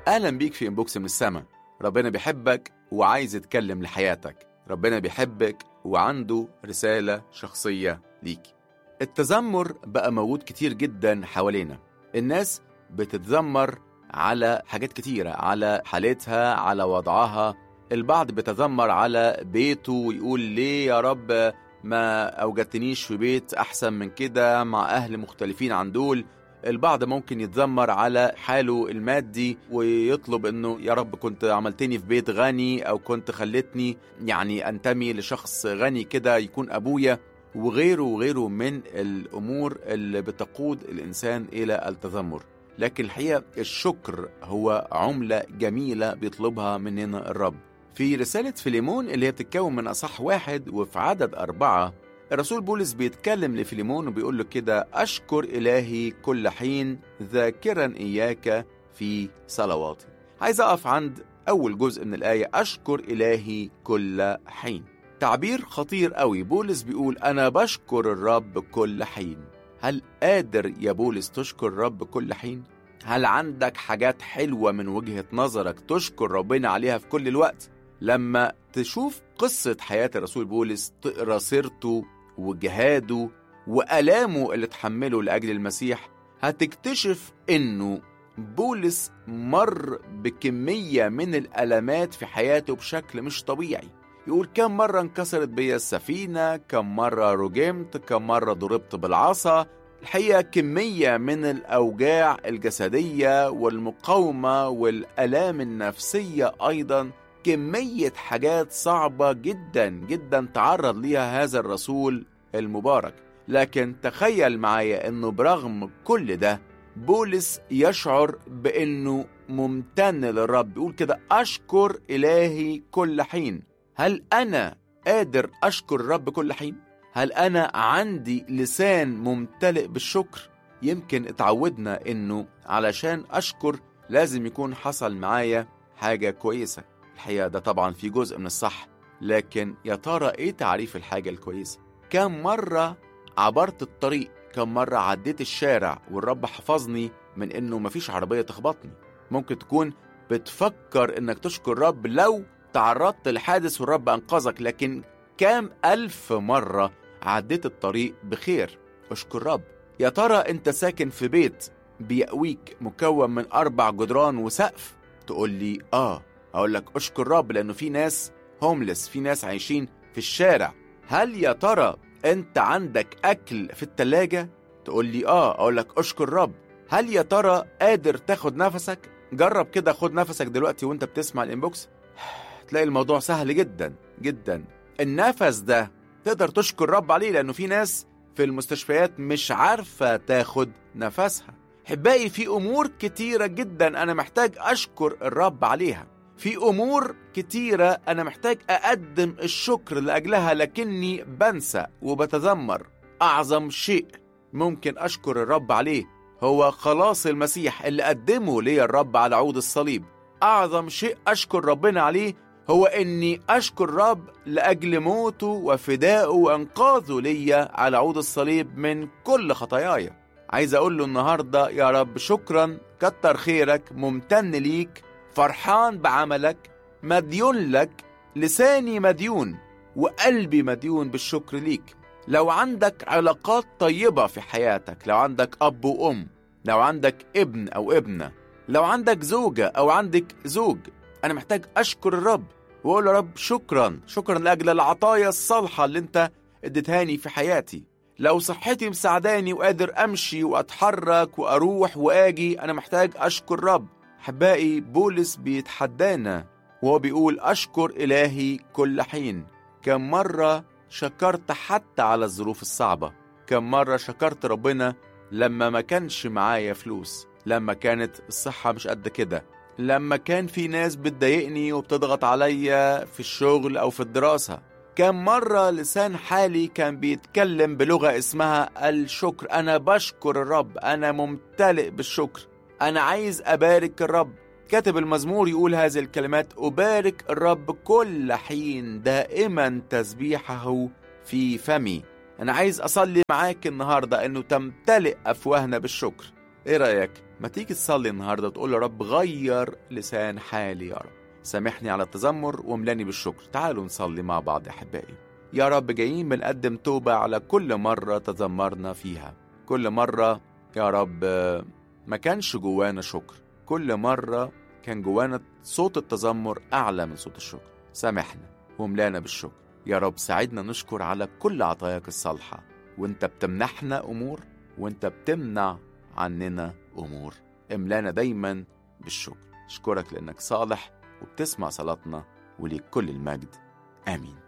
أهلا بيك في إنبوكس من السما ربنا بيحبك وعايز يتكلم لحياتك ربنا بيحبك وعنده رسالة شخصية ليك التذمر بقى موجود كتير جدا حوالينا الناس بتتذمر على حاجات كتيرة على حالتها على وضعها البعض بيتذمر على بيته ويقول ليه يا رب ما أوجدتنيش في بيت أحسن من كده مع أهل مختلفين عن دول البعض ممكن يتذمر على حاله المادي ويطلب انه يا رب كنت عملتني في بيت غني او كنت خلتني يعني انتمي لشخص غني كده يكون ابويا وغيره وغيره من الامور اللي بتقود الانسان الى التذمر لكن الحقيقه الشكر هو عمله جميله بيطلبها مننا الرب في رسالة فيليمون اللي هي بتتكون من أصح واحد وفي عدد أربعة الرسول بولس بيتكلم لفيليمون وبيقول له كده أشكر إلهي كل حين ذاكرا إياك في صلواتي عايز أقف عند أول جزء من الآية أشكر إلهي كل حين تعبير خطير قوي بولس بيقول أنا بشكر الرب كل حين هل قادر يا بولس تشكر الرب كل حين؟ هل عندك حاجات حلوة من وجهة نظرك تشكر ربنا عليها في كل الوقت؟ لما تشوف قصة حياة الرسول بولس تقرا سيرته وجهاده وآلامه اللي تحمله لأجل المسيح هتكتشف إنه بولس مر بكمية من الألمات في حياته بشكل مش طبيعي يقول كم مرة انكسرت بيا السفينة كم مرة رجمت كم مرة ضربت بالعصا الحقيقة كمية من الأوجاع الجسدية والمقاومة والألام النفسية أيضاً كمية حاجات صعبة جدا جدا تعرض ليها هذا الرسول المبارك لكن تخيل معايا انه برغم كل ده بولس يشعر بانه ممتن للرب بيقول كده اشكر الهي كل حين هل انا قادر اشكر الرب كل حين هل انا عندي لسان ممتلئ بالشكر يمكن اتعودنا انه علشان اشكر لازم يكون حصل معايا حاجة كويسة الحقيقة ده طبعا في جزء من الصح لكن يا ترى ايه تعريف الحاجة الكويسة كم مرة عبرت الطريق كم مرة عديت الشارع والرب حفظني من انه مفيش عربية تخبطني ممكن تكون بتفكر انك تشكر رب لو تعرضت لحادث والرب انقذك لكن كام ألف مرة عديت الطريق بخير اشكر رب يا ترى انت ساكن في بيت بيأويك مكون من أربع جدران وسقف تقول لي آه أقول لك أشكر رب لأنه في ناس هوملس في ناس عايشين في الشارع هل يا ترى أنت عندك أكل في التلاجة؟ تقول لي آه أقول لك أشكر رب هل يا ترى قادر تاخد نفسك؟ جرب كده خد نفسك دلوقتي وانت بتسمع الانبوكس تلاقي الموضوع سهل جدا جدا النفس ده تقدر تشكر رب عليه لأنه في ناس في المستشفيات مش عارفة تاخد نفسها حبائي في أمور كتيرة جدا أنا محتاج أشكر الرب عليها في أمور كتيرة أنا محتاج أقدم الشكر لأجلها لكني بنسى وبتذمر أعظم شيء ممكن أشكر الرب عليه هو خلاص المسيح اللي قدمه لي الرب على عود الصليب أعظم شيء أشكر ربنا عليه هو إني أشكر رب لأجل موته وفدائه وإنقاذه ليا على عود الصليب من كل خطاياي عايز أقول له النهاردة يا رب شكرا كتر خيرك ممتن ليك فرحان بعملك مديون لك لساني مديون وقلبي مديون بالشكر ليك لو عندك علاقات طيبة في حياتك لو عندك أب وأم لو عندك ابن أو ابنة لو عندك زوجة أو عندك زوج أنا محتاج أشكر الرب وأقول يا رب شكرا شكرا لأجل العطايا الصالحة اللي أنت اديتهاني في حياتي لو صحتي مساعداني وقادر أمشي وأتحرك وأروح وآجي أنا محتاج أشكر رب أحبائي بولس بيتحدانا وهو بيقول أشكر إلهي كل حين كم مرة شكرت حتى على الظروف الصعبة كم مرة شكرت ربنا لما ما كانش معايا فلوس لما كانت الصحة مش قد كده لما كان في ناس بتضايقني وبتضغط عليا في الشغل أو في الدراسة كم مرة لسان حالي كان بيتكلم بلغة اسمها الشكر أنا بشكر الرب أنا ممتلئ بالشكر أنا عايز أبارك الرب كاتب المزمور يقول هذه الكلمات أبارك الرب كل حين دائما تسبيحه في فمي أنا عايز أصلي معاك النهاردة أنه تمتلئ أفواهنا بالشكر إيه رأيك؟ ما تيجي تصلي النهاردة وتقول يا رب غير لسان حالي يا رب سامحني على التذمر واملاني بالشكر تعالوا نصلي مع بعض يا أحبائي يا رب جايين بنقدم توبة على كل مرة تذمرنا فيها كل مرة يا رب ما كانش جوانا شكر كل مرة كان جوانا صوت التذمر أعلى من صوت الشكر سامحنا وملانا بالشكر يا رب ساعدنا نشكر على كل عطاياك الصالحة وانت بتمنحنا أمور وانت بتمنع عننا أمور املانا دايما بالشكر اشكرك لأنك صالح وبتسمع صلاتنا وليك كل المجد آمين